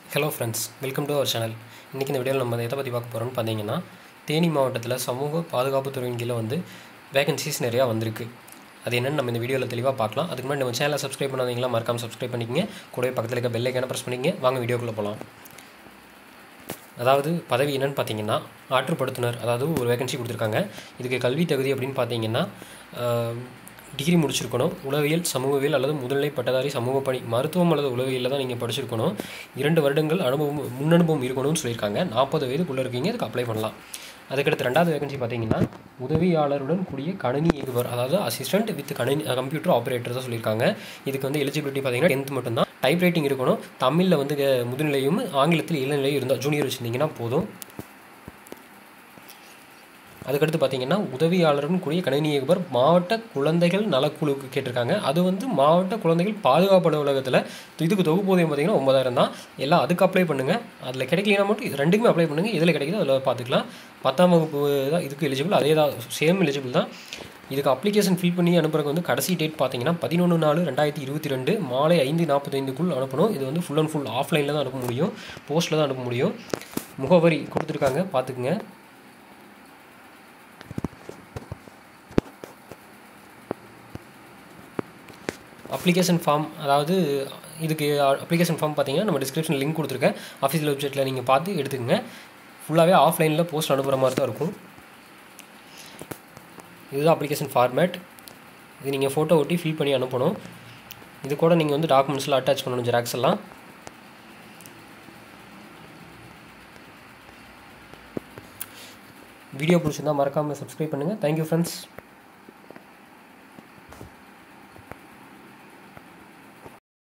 hello friends welcome to our channel இன்றைக்கி இந்த வீடியோவில் நம்ம எதை பற்றி பார்க்க போகிறோம்னு பார்த்தீங்கன்னா தேனி மாவட்டத்தில் சமூக பாதுகாப்பு துறையின் கீழே வந்து வேகன்சிஸ் நிறையா வந்திருக்கு அது என்னென்னு நம்ம இந்த வீடியோவில் தெளிவாக பார்க்கலாம் அதுக்கு முன்னாடி நம்ம சேனலை சப்ஸ்கிரைப் பண்ணாதீங்களா மறக்காமல் சப்ஸ்கிரைப் பண்ணிக்கங்க கூடவே பக்கத்தில் இருக்க பெல் ஐக்கான ப்ரெஸ் பண்ணிக்கங்க வாங்க வீடியோக்குள்ளே போகலாம் அதாவது பதவி என்னன்னு பார்த்தீங்கன்னா ஆற்றுப்படுத்துனர் அதாவது ஒரு வேகன்சி கொடுத்துருக்காங்க இதுக்கு கல்வி தகுதி அப்படின்னு பார்த்தீங்கன்னா டிகிரி முடிச்சிருக்கணும் உளவியல் சமூகவியல் அல்லது முதுநிலை பட்டதாரி சமூக பணி மருத்துவம் அல்லது உளவியலில் தான் நீங்கள் படிச்சிருக்கணும் இரண்டு வருடங்கள் அனுபவம் முன் அனுபவம் இருக்கணும்னு சொல்லியிருக்காங்க நாற்பது வயதுக்குள்ளே இருக்கீங்க அதுக்கு அப்ளை பண்ணலாம் அதுக்கடுத்து ரெண்டாவது வேகன்சி பார்த்தீங்கன்னா உதவியாளருடன் கூடிய கணினி இயக்குவர் அதாவது அசிஸ்டன்ட் வித் கணினி கம்ப்யூட்டர் ஆப்ரேட்டர் தான் சொல்லியிருக்காங்க இதுக்கு வந்து எலிஜிபிலிட்டி பார்த்தீங்கன்னா டென்த் மட்டும்தான் டைப் ரைட்டிங் இருக்கணும் தமிழில் வந்து க- முதுநிலையும் ஆங்கிலத்தில் இளநிலையும் இருந்தால் ஜூனியர் வச்சுருந்தீங்கன்னா போதும் அதுக்கடுத்து பார்த்தீங்கன்னா உதவியாளருடன் கூடிய கணினி இயக்குவர் மாவட்ட குழந்தைகள் நலக்குழுவுக்கு கேட்டிருக்காங்க அது வந்து மாவட்ட குழந்தைகள் பாதுகாப்பு அலுவலகத்தில் இதுக்கு தொகுப்பூதியம் பார்த்தீங்கன்னா ஒன்பதாயிரம் தான் எல்லாம் அதுக்கு அப்ளை பண்ணுங்கள் அதில் கிடைக்கலனா மட்டும் இது ரெண்டுக்குமே அப்ளை பண்ணுங்கள் எதில் கிடைக்குதோ அதில் பார்த்துக்கலாம் பத்தாம் வகுப்பு தான் இதுக்கு எலிஜிபிள் அதே தான் சேம் எலிஜிபிள் தான் இதுக்கு அப்ளிகேஷன் ஃபில் பண்ணி அனுப்புறதுக்கு வந்து கடைசி டேட் பார்த்தீங்கன்னா பதினொன்று நாலு ரெண்டாயிரத்தி இருபத்தி ரெண்டு மாலை ஐந்து நாற்பத்தைந்துக்குள் அனுப்பணும் இது வந்து ஃபுல் அண்ட் ஃபுல் ஆஃப்லைனில் தான் அனுப்ப முடியும் போஸ்ட்டில் தான் அனுப்ப முடியும் முகவரி கொடுத்துருக்காங்க பார்த்துக்குங்க அப்ளிகேஷன் ஃபார்ம் அதாவது இதுக்கு அப்ளிகேஷன் ஃபார்ம் பார்த்தீங்கன்னா நம்ம டிஸ்கிரிப்ஷன் லிங்க் கொடுத்துருக்கேன் ஆஃபீஸியல் வெப்சைட்டில் நீங்கள் பார்த்து எடுத்துக்கங்க ஃபுல்லாகவே ஆஃப்லைனில் போஸ்ட் அனுப்புகிற மாதிரி தான் இருக்கும் இதுதான் அப்ளிகேஷன் ஃபார்மேட் இது நீங்கள் ஃபோட்டோ ஒட்டி ஃபில் பண்ணி அனுப்பணும் இது கூட நீங்கள் வந்து டாக்குமெண்ட்ஸ்லாம் அட்டாச் பண்ணணும் ஜெராக்ஸ் எல்லாம் வீடியோ பிடிச்சிருந்தா மறக்காமல் சப்ஸ்கிரைப் பண்ணுங்கள் தேங்க்யூ ஃப்ரெண்ட்ஸ்